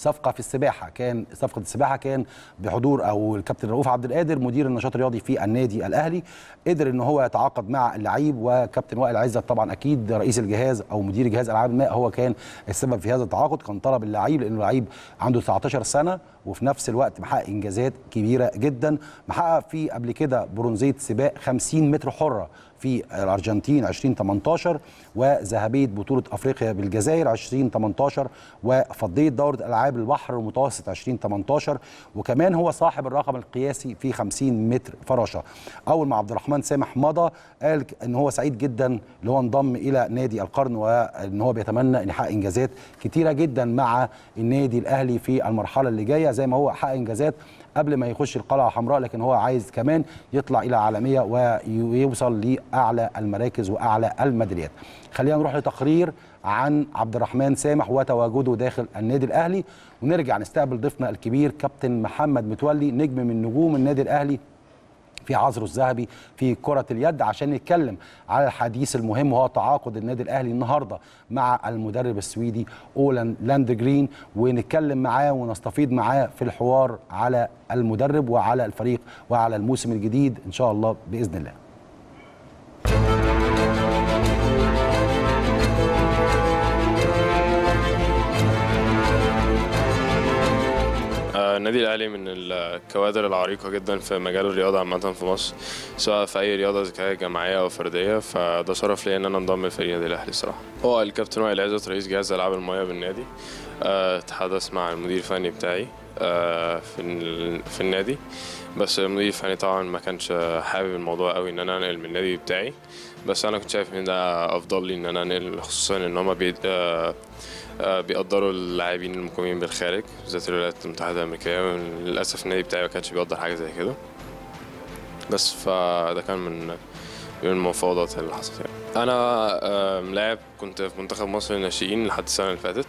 صفقه في السباحه كان صفقه السباحه كان بحضور او الكابتن رؤوف عبد القادر مدير النشاط الرياضي في النادي الاهلي قدر ان هو يتعاقد مع اللعيب وكابتن وائل عزت طبعا اكيد رئيس الجهاز او مدير جهاز العاب الماء هو كان السبب في هذا التعاقد كان طلب اللعيب لانه لعيب عنده 19 سنه وفي نفس الوقت محقق انجازات كبيره جدا محقق في قبل كده برونزيه سباق 50 متر حره في الارجنتين 2018 وذهبيه بطوله افريقيا بالجزائر 2018 وفضيه دوره العاب البحر المتوسط 2018 وكمان هو صاحب الرقم القياسي في 50 متر فراشه اول ما عبد الرحمن سامح مضى قال ان هو سعيد جدا ان هو انضم الى نادي القرن وان هو بيتمنى ان يحقق انجازات كتيره جدا مع النادي الاهلي في المرحله اللي جايه زي ما هو حقق انجازات قبل ما يخش القلعه الحمراء لكن هو عايز كمان يطلع الى عالميه ويوصل لاعلى المراكز واعلى الميداليات. خلينا نروح لتقرير عن عبد الرحمن سامح وتواجده داخل النادي الاهلي ونرجع نستقبل ضيفنا الكبير كابتن محمد متولي نجم من نجوم النادي الاهلي في عصره الذهبي في كرة اليد عشان نتكلم على الحديث المهم وهو تعاقد النادي الأهلي النهاردة مع المدرب السويدي أولان لاندجرين ونتكلم معاه ونستفيض معاه في الحوار على المدرب وعلى الفريق وعلى الموسم الجديد إن شاء الله بإذن الله النادي الاهلي من الكوادر العريقه جدا في مجال الرياضه عامه في مصر سواء في اي رياضه اذا كانت جماعيه او فرديه فده شرف ليا ان انا انضم لفريق النادي الاهلي الصراحه هو الكابتن وائل عزت رئيس جهاز العاب المياه بالنادي أه تحدث مع المدير الفني بتاعي أه في في النادي بس المدير الفني طبعا ما كانش حابب الموضوع قوي ان انا انقل من النادي بتاعي بس انا كنت شايف ان ده افضل لي ان انا انقل خصوصا ان هما بي أه بيقدروا اللاعبين المقيمين بالخارج بالذات الولايات المتحدة الأمريكية للأسف النادي بتاعي ما كانش بيقدر حاجة زي كده بس فده كان من من المفاوضات اللي حصلت يعني. أنا لاعب كنت في منتخب مصر للناشئين لحد السنة اللي فاتت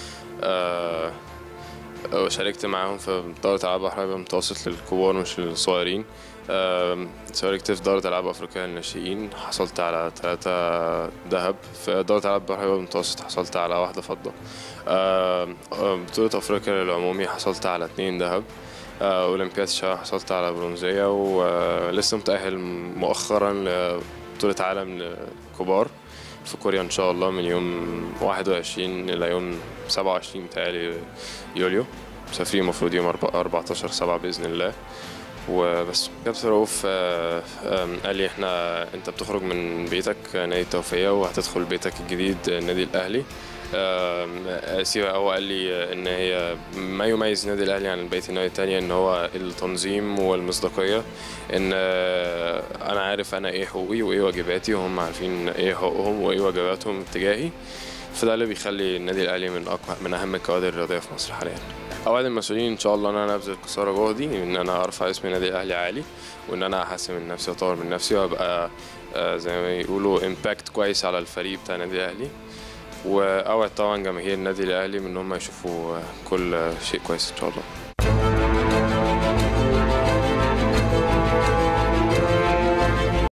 وشاركت معاهم في دورة ألعاب بحر المتوسط للكبار مش للصغيرين شاركت في دورة ألعاب أفريقيا للناشئين حصلت على ثلاثة ذهب في دورة ألعاب بحر المتوسط حصلت على واحدة فضة بطولة أفريقيا للعمومي حصلت على اتنين ذهب أولمبياد الشباب حصلت على برونزية ولسه متأهل مؤخرا لبطولة عالم للكبار في كوريا إن شاء الله من يوم 21 إلى يوم 27 متهيألي يوليو مسافرين المفروض يوم 14 7 بإذن الله وبس كابتن رؤوف قال لي احنا انت بتخرج من بيتك نادي التوفيق وهتدخل بيتك الجديد النادي الاهلي سيبا هو قال لي ان هي ما يميز النادي الاهلي عن بقيه النادي التانية ان هو التنظيم والمصداقيه ان انا عارف انا ايه حقوقي وايه واجباتي وهم عارفين ايه حقوقهم وايه واجباتهم اتجاهي فده اللي بيخلي النادي الاهلي من اقوى من اهم الكوادر الرياضيه في مصر حاليا اوعد المسؤولين ان شاء الله ان انا ابذل قصارى جهدي ان انا ارفع اسم النادي الاهلي عالي وان انا احسن من نفسي واطور من نفسي وابقى زي ما يقولوا امباكت كويس على الفريق بتاع النادي الاهلي واوعد طبعا جماهير النادي الاهلي من ان هم يشوفوا كل شيء كويس ان شاء الله